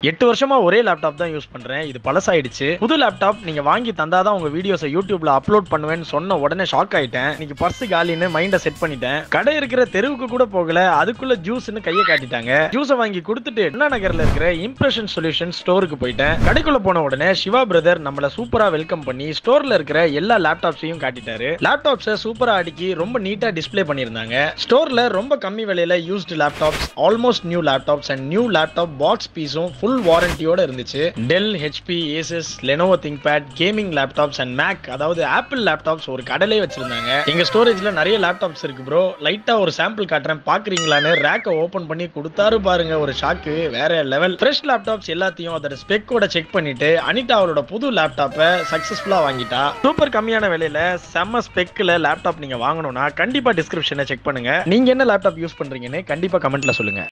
எட்டு வருஷமா ஒரே லேப்டாப் தான் யூஸ் பண்றேன் இது பழசாயிடுச்சு புது லேப்டாப் நீங்க வாங்கி தந்தாதான் உங்க வீடியோஸை யூடியூப்ல அப்லோட் பண்ணுவேன்னு சொன்ன உடனே ஷாக் ஆயிட்டேன் இன்னைக்கு பர்ஸ் காலின்னு மைண்ட செட் பண்ணிட்டேன் கடை இருக்கிற தெருவுக்கு கூட போகல அதுக்குள்ள ஜூஸ்னு கையை காட்டிட்டாங்க ஜூஸை வாங்கி கொடுத்துட்டு அண்ணா நகர்ல இருக்கிற இம்ப்ரெஷன் சொல்யூஷன் ஸ்டோருக்கு போயிட்டேன் கடைக்குள்ள போன உடனே சிவா பிரதர் நம்மள சூப்பரா வெல்கம் பண்ணி ஸ்டோர்ல இருக்கிற எல்லா லேப்டாப்ஸையும் காட்டிட்டாரு லேப்டாப்ஸை சூப்பரா அடுக்கி ரொம்ப நீட்டா டிஸ்ப்ளே பண்ணியிருந்தாங்க ஸ்டோர்ல ரொம்ப கம்மி விலையில used laptops almost new laptops and new laptop box பீஸும் ஃபுல் வாரண்டியோட இருந்துச்சு Dell HP Asus Lenovo ThinkPad gaming laptops and Mac அதாவது ஆப்பிள் லேப்டாப்ஸ் ஒரு கடலே வச்சிருந்தாங்க எங்க ஸ்டோரேஜ்ல நிறைய லேப்டாப்ஸ் இருக்கு ப்ரோ லைட்டா ஒரு சாம்பிள் காட்டுறேன் பாக்குறீங்களான்னு ரேக்கை ஓபன் பண்ணி கொடுத்தாரு பாருங்க ஒரு ஷாக்கு வேற லெவல் ஃப்ரெஷ் லேப்டாப்ஸ் எல்லாத்தையும் அதோட ஸ்பெக்கோட செக் பண்ணிட்டு அனிதா அவளோட புது லேப்டாப்பை சக்சஸ்ஃபுல்லா வாங்கிட்டா சூப்பர் கம்மியான விலையில செம்ம ஸ்பெக்ல லேப்டாப் நீங்க வாங்கணும்னா கண்டிப்பா டிஸ்கிரிப்ஷனை செக் பண்ணுங்க நீங்க என்ன லேப்டாப் யூஸ் பண்றீங்கன்னு கண்டிப்பா கமெண்ட்ல சொல்லுங்க